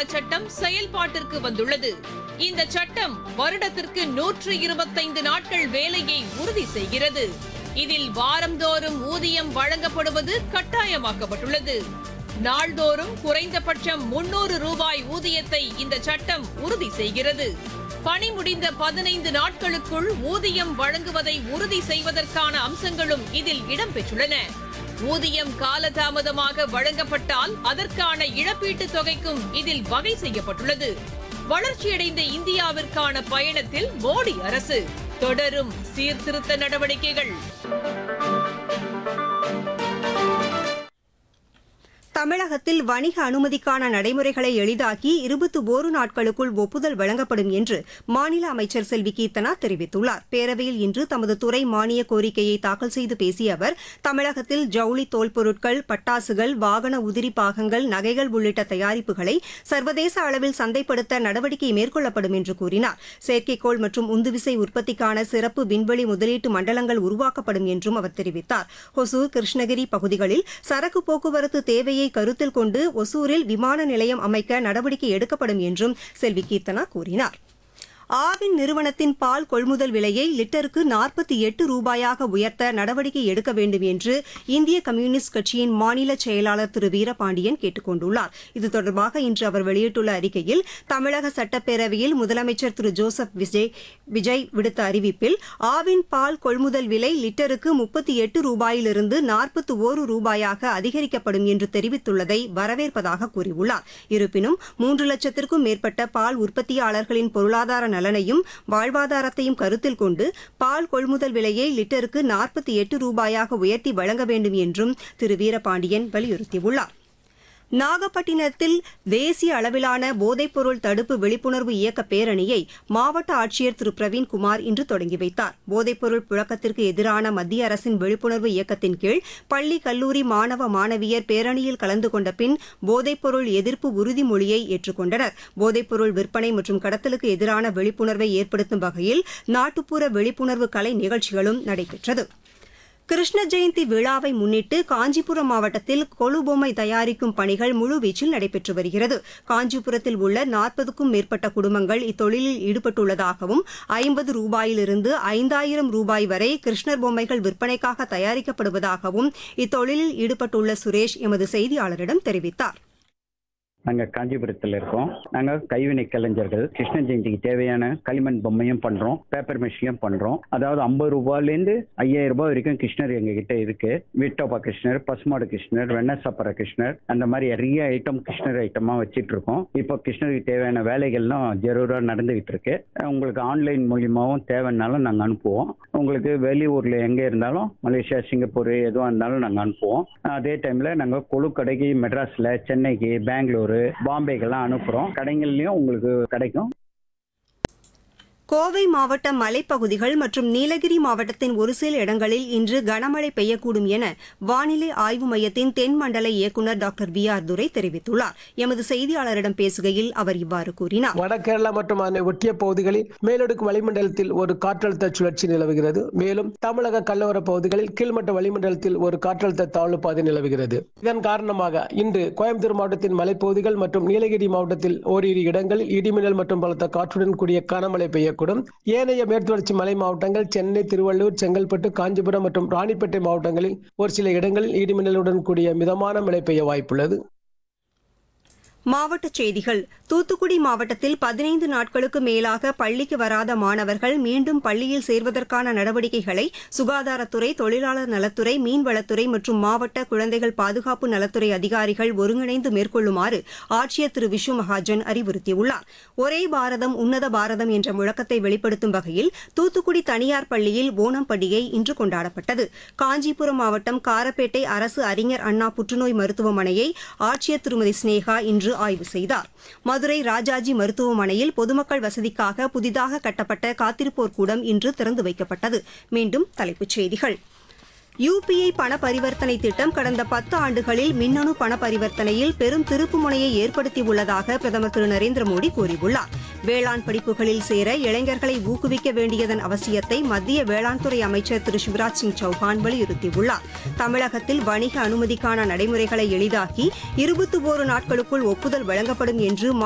சட்டம் செயல்பாட்டிற்கு வந்துள்ளது இந்த சட்டம் வருடத்திற்கு நூற்று இருபத்தைந்து நாட்கள் வேலையை உறுதி செய்கிறது இதில் வாரந்தோறும் ஊதியம் வழங்கப்படுவது கட்டாயமாக்கப்பட்டுள்ளது நாள்தோறும் குறைந்தபட்சம் முன்னூறு ரூபாய் ஊதியத்தை இந்த சட்டம் உறுதி செய்கிறது பணி முடிந்த பதினைந்து நாட்களுக்குள் ஊதியம் வழங்குவதை உறுதி செய்வதற்கான அம்சங்களும் இதில் இடம்பெற்றுள்ளன ஊதியம் காலதாமதமாக வழங்கப்பட்டால் அதற்கான இழப்பீட்டுத் தொகைக்கும் இதில் வகை செய்யப்பட்டுள்ளது வளர்ச்சியடைந்த இந்தியாவிற்கான பயணத்தில் மோடி அரசு தொடரும் சீர்திருத்த நடவடிக்கைகள் தமிழகத்தில் வணிக அனுமதிக்கான நடைமுறைகளை எளிதாக்கி இருபத்தி ஓரு நாட்களுக்குள் ஒப்புதல் வழங்கப்படும் என்று மாநில அமைச்சர் செல்வி கீர்த்தனா தெரிவித்துள்ளார் பேரவையில் இன்று தமது துறை மானிய கோரிக்கையை தாக்கல் செய்து பேசிய அவர் தமிழகத்தில் ஜவுளி தோல் பொருட்கள் பட்டாசுகள் வாகன உதிரி பாகங்கள் நகைகள் உள்ளிட்ட தயாரிப்புகளை சர்வதேச அளவில் சந்தைப்படுத்த நடவடிக்கை மேற்கொள்ளப்படும் என்று கூறினார் செயற்கைக்கோள் மற்றும் உந்துவிசை உற்பத்திக்கான சிறப்பு விண்வெளி முதலீட்டு மண்டலங்கள் உருவாக்கப்படும் என்றும் அவர் தெரிவித்தார் ஒசூர் கிருஷ்ணகிரி பகுதிகளில் சரக்கு போக்குவரத்து தேவையை கருத்தில் கொண்டு ஒசூரில் விமான நிலையம் அமைக்க நடவடிக்கை எடுக்கப்படும் என்றும் செல்வி கீர்த்தனா கூறினார் ஆவின் நிறுவனத்தின் பால் கொள்முதல் விலையை லிட்டருக்கு நாற்பத்தி எட்டு ரூபாயாக உயர்த்த நடவடிக்கை எடுக்க வேண்டும் என்று இந்திய கம்யூனிஸ்ட் கட்சியின் மாநில செயலாளர் திரு வீரபாண்டியன் கேட்டுக் கொண்டுள்ளார் இது தொடர்பாக இன்று அவர் வெளியிட்டுள்ள அறிக்கையில் தமிழக சட்டப்பேரவையில் முதலமைச்சர் திரு ஜோசப் விஜய் விஜய் விடுத்த அறிவிப்பில் ஆவின் பால் கொள்முதல் விலை லிட்டருக்கு முப்பத்தி எட்டு ரூபாயிலிருந்து நாற்பத்தி ஓரு ரூபாயாக அதிகரிக்கப்படும் என்று தெரிவித்துள்ளதை வரவேற்பதாக கூறியுள்ளார் இருப்பினும் மூன்று லட்சத்திற்கும் மேற்பட்ட பால் உற்பத்தியாளர்களின் பொருளாதார நலனையும் வாழ்வாதாரத்தையும் கருத்தில் கொண்டு பால் கொள்முதல் விலையை லிட்டருக்கு நாற்பத்தி எட்டு ரூபாயாக உயர்த்தி வழங்க வேண்டும் என்றும் திரு வீரபாண்டியன் வலியுறுத்தியுள்ளார் நாகப்பட்டினத்தில் தேசிய அளவிலான போதைப்பொருள் தடுப்பு விழிப்புணர்வு இயக்க பேரணியை மாவட்ட ஆட்சியர் திரு பிரவீன்குமார் இன்று தொடங்கி வைத்தார் போதைப்பொருள் புழக்கத்திற்கு எதிரான மத்திய அரசின் விழிப்புணர்வு இயக்கத்தின் கீழ் பள்ளி கல்லூரி மாணவ மாணவியர் பேரணியில் கலந்து கொண்ட பின் போதைப்பொருள் எதிர்ப்பு உறுதிமொழியை ஏற்றுக்கொண்டனர் போதைப்பொருள் விற்பனை மற்றும் கடத்தலுக்கு எதிரான விழிப்புணர்வை ஏற்படுத்தும் வகையில் நாட்டுப்புற விழிப்புணர்வு கலை நிகழ்ச்சிகளும் நடைபெற்றது கிருஷ்ண ஜெயந்தி விழாவை முன்னிட்டு காஞ்சிபுரம் மாவட்டத்தில் கொலுபொம்மை தயாரிக்கும் பணிகள் முழுவீச்சில் நடைபெற்று வருகிறது காஞ்சிபுரத்தில் உள்ள நாற்பதுக்கும் மேற்பட்ட குடும்பங்கள் இத்தொழிலில் ஈடுபட்டுள்ளதாகவும் ஐம்பது ரூபாயிலிருந்து ஐந்தாயிரம் ரூபாய் வரை கிருஷ்ணர் பொம்மைகள் விற்பனைக்காக தயாரிக்கப்படுவதாகவும் இத்தொழிலில் ஈடுபட்டுள்ள சுரேஷ் எமது செய்தியாளரிடம் தெரிவித்தார் நாங்க காஞ்சிபுரத்தில் இருக்கோம் நாங்க கைவினை கலைஞர்கள் கிருஷ்ண ஜெயந்திக்கு தேவையான களிமண் பொம்மையும் பண்றோம் பேப்பர் மிஷினும் பண்றோம் அதாவது ஐம்பது ரூபாயிலேருந்து ஐயாயிரம் ரூபாய் வரைக்கும் கிருஷ்ணர் எங்க கிட்ட இருக்கு வீட்டோப்பா கிருஷ்ணர் பசுமாடு கிருஷ்ணர் வெண்ணசாப்பர கிருஷ்ணர் அந்த மாதிரி நிறைய ஐட்டம் கிருஷ்ணர் ஐட்டமா வச்சிட்டு இருக்கோம் இப்போ கிருஷ்ணருக்கு தேவையான வேலைகள்லாம் ஜரூரா நடந்துகிட்டு இருக்கு உங்களுக்கு ஆன்லைன் மூலியமாவும் தேவைன்னாலும் நாங்க அனுப்புவோம் உங்களுக்கு வெளியூர்ல எங்க இருந்தாலும் மலேசியா சிங்கப்பூர் எதுவாக இருந்தாலும் நாங்க அனுப்புவோம் அதே டைம்ல நாங்க கொழு கடைக்கு மெட்ராஸ்ல சென்னைக்கு பெங்களூரு பாம்பேக்கெல்லாம் அனுப்புறோம் கடைகள்லயும் உங்களுக்கு கிடைக்கும் கோவை மாவட்ட மலைப்பகுதிகள் மற்றும் நீலகிரி மாவட்டத்தின் ஒரு சில இடங்களில் இன்று கனமழை பெய்யக்கூடும் என வானிலை ஆய்வு மையத்தின் தென் மண்டல இயக்குநர் டாக்டர் வி ஆர் துரை தெரிவித்துள்ளார் எமது செய்தியாளரிடம் பேசுகையில் அவர் இவ்வாறு கூறினார் வடகேரளா மற்றும் அதனை ஒட்டிய பகுதிகளில் மேலடுக்கு வளிமண்டலத்தில் ஒரு காற்றழுத்த சுழற்சி நிலவுகிறது மேலும் தமிழக கடலோர பகுதிகளில் கீழ்மட்ட வளிமண்டலத்தில் ஒரு காற்றழுத்த தாழ்வு பாதை நிலவுகிறது இதன் காரணமாக இன்று கோயம்புத்தூர் மாவட்டத்தின் மலைப்பகுதிகள் மற்றும் நீலகிரி மாவட்டத்தில் ஓரிரு இடங்களில் இடிமின்னல் மற்றும் பலத்த காற்றுடன் கூடிய கனமழை பெய்யக்கூடும் ஏனைய மேற்குவளர்ச்சி மலை மாவட்டங்கள் சென்னை திருவள்ளூர் செங்கல்பட்டு காஞ்சிபுரம் மற்றும் ராணிப்பேட்டை மாவட்டங்களில் ஒரு சில இடங்களில் இடிமின்னலுடன் கூடிய மிதமான மழை பெய்ய வாய்ப்புள்ளது மாவட்டச் செய்திகள் தூத்துக்குடி மாவட்டத்தில் பதினைந்து நாட்களுக்கு மேலாக பள்ளிக்கு வராத மாணவர்கள் மீண்டும் பள்ளியில் சேர்வதற்கான நடவடிக்கைகளை சுகாதாரத்துறை தொழிலாளர் நலத்துறை மீன்வளத்துறை மற்றும் மாவட்ட குழந்தைகள் பாதுகாப்பு நலத்துறை அதிகாரிகள் ஒருங்கிணைந்து மேற்கொள்ளுமாறு ஆட்சியர் திரு விஷு மகாஜன் அறிவுறுத்தியுள்ளார் ஒரே பாரதம் உன்னத பாரதம் என்ற முழக்கத்தை வெளிப்படுத்தும் வகையில் தூத்துக்குடி தனியார் பள்ளியில் ஓணம் பண்டிகை இன்று கொண்டாடப்பட்டது காஞ்சிபுரம் மாவட்டம் காரப்பேட்டை அரசு அறிஞர் அண்ணா புற்றுநோய் மருத்துவமனையை ஆட்சியர் திருமதி ஸ்னேகா இன்று ஆய்வு செய்தார் மதுரை ராஜாஜி மருத்துவமனையில் பொதுமக்கள் வசதிக்காக புதிதாக கட்டப்பட்ட காத்திருப்போர் கூடம் இன்று திறந்து வைக்கப்பட்டது மீண்டும் தலைப்புச் செய்திகள் யுபிஐ பண பரிவர்த்தனை திட்டம் கடந்த பத்து ஆண்டுகளில் மின்னணு பண பரிவர்த்தனையில் பெரும் திருப்புமுனையை ஏற்படுத்தியுள்ளதாக பிரதமர் திரு நரேந்திர மோடி கூறியுள்ளார் வேளாண் படிப்புகளில் சேர இளைஞர்களை ஊக்குவிக்க வேண்டியதன் அவசியத்தை மத்திய வேளாண் துறை அமைச்சர் திரு சிவராஜ் சிங் சௌஹான் வலியுறுத்தியுள்ளார் தமிழகத்தில் வணிக அனுமதிக்கான நடைமுறைகளை எளிதாக்கி இருபத்தி ஓரு நாட்களுக்குள் ஒப்புதல் வழங்கப்படும் என்று